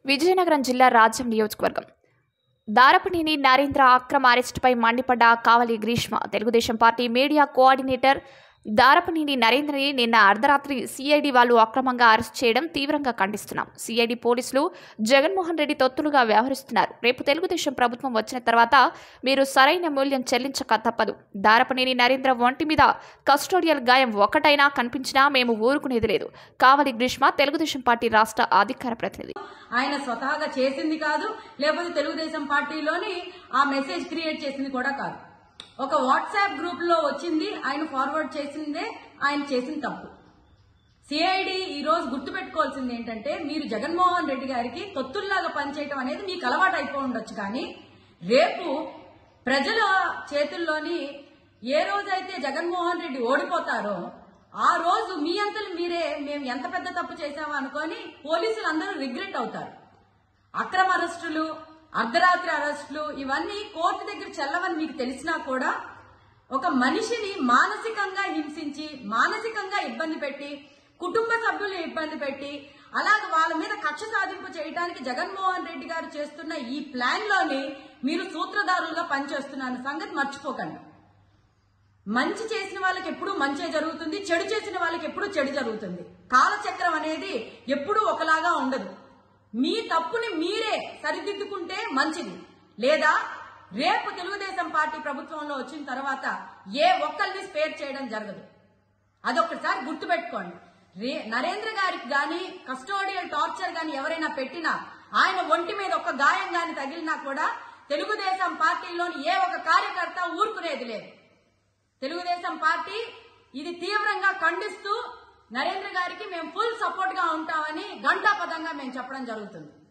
విజయనగరం జిల్లా రాజ్యం నియోజకవర్గం దారపనేని నరేంద్ర అక్రమ అరెస్టుపై మండిపడ్డ Kavali Greeshma Telugu Desam party media coordinator Darapaneni నరేంద్రని నిన్న అర్ధరాత్రి సిఐడి వాళ్ళు అక్రమంగా అరెస్ట్ చేయడం తీవ్రంగా ఖండిస్తున్నాం సిఐడి పోలీసులు జగన్మోహన్ రెడ్డి తొత్తులుగా వ్యవహరిస్తున్నారు రేపు తెలుగుదేశం ప్రభుత్వం వచ్చిన తర్వాత మీరు సరైన మూల్యం చెల్లించక తప్పదు దారపనేని నరేంద్ర ఒంటి మీద కస్టోడియల్ గాయం ఒకటైనా కనిపించినా మేము ఊరుకునేది లేదు కావలి గ్రీష్మ తెలుగుదేశం పార్టీ రాష్ట్ర అధికార ప్రతినిధి ఆయన స్వతహాగా చేసింది కాదు లేకపోతే తెలుగుదేశం పార్టీలోని ఆ మెసేజ్ క్రియేట్ చేసింది కూడా కాదు ఒక వాట్సాప్ గ్రూప్ లో వచ్చింది ఆయన ఫార్వర్డ్ చేసిందే ఆయన చేసిన తప్పు సిఐడి ఈ రోజు గుర్తుపెట్టుకోవాల్సింది ఏంటంటే మీరు జగన్మోహన్ రెడ్డి గారికి తొత్తుల్లాగా పనిచేయటం అనేది మీకు అలవాటు అయిపోయి ఉండొచ్చు కానీ రేపు ప్రజల చేతుల్లోని ఏ రోజైతే జగన్మోహన్ రెడ్డి ఓడిపోతారో ఆ రోజు మీ అంతలు మీరే మేము ఎంత పెద్ద తప్పు చేశామో అనుకొని పోలీసులు అందరూ రిగ్రెట్ అవుతారు అక్రమ అరెస్టులు అర్ధరాత్రి అరెస్టులు ఇవన్నీ కోర్టు దగ్గర చెల్లవని మీకు తెలిసినా కూడా ఒక మనిషిని మానసికంగా హింసించి మానసికంగా ఇబ్బంది పెట్టి కుటుంబ సభ్యులు ఇబ్బంది పెట్టి అలాగే వాళ్ళ మీద కక్ష సాధింపు చేయడానికి జగన్మోహన్ రెడ్డి గారు చేస్తున్న ఈ ప్లాన్ లోని మీరు సూత్రధారులుగా పనిచేస్తున్న సంగతి మర్చిపోకండి మంచి చేసిన వాళ్ళకి ఎప్పుడూ మంచే జరుగుతుంది చెడు చేసిన వాళ్ళకి ఎప్పుడూ చెడు జరుగుతుంది కాలచక్రం అనేది ఎప్పుడూ ఒకలాగా ఉండదు మీ తప్పుని మీరే సరిదిద్దుకుంటే మంచిది లేదా రేపు తెలుగుదేశం పార్టీ ప్రభుత్వంలో వచ్చిన తర్వాత ఏ ఒక్కరిని స్పేర్ చేయడం జరగదు అదొకసారి గుర్తుపెట్టుకోండి రే నరేంద్ర గారికి గాని కస్టోడియల్ టార్చర్ గాని ఎవరైనా పెట్టినా ఆయన ఒంటి మీద ఒక గాయం గాని తగిలినా కూడా తెలుగుదేశం పార్టీలోని ఏ ఒక కార్యకర్త ఊరుకునేది లేదు తెలుగుదేశం పార్టీ ఇది తీవ్రంగా ఖండిస్తూ నరేంద్ర గారికి మేము ఫుల్ సపోర్ట్ గా ఉంటామని ఘంటాపదంగా మేము చెప్పడం జరుగుతుంది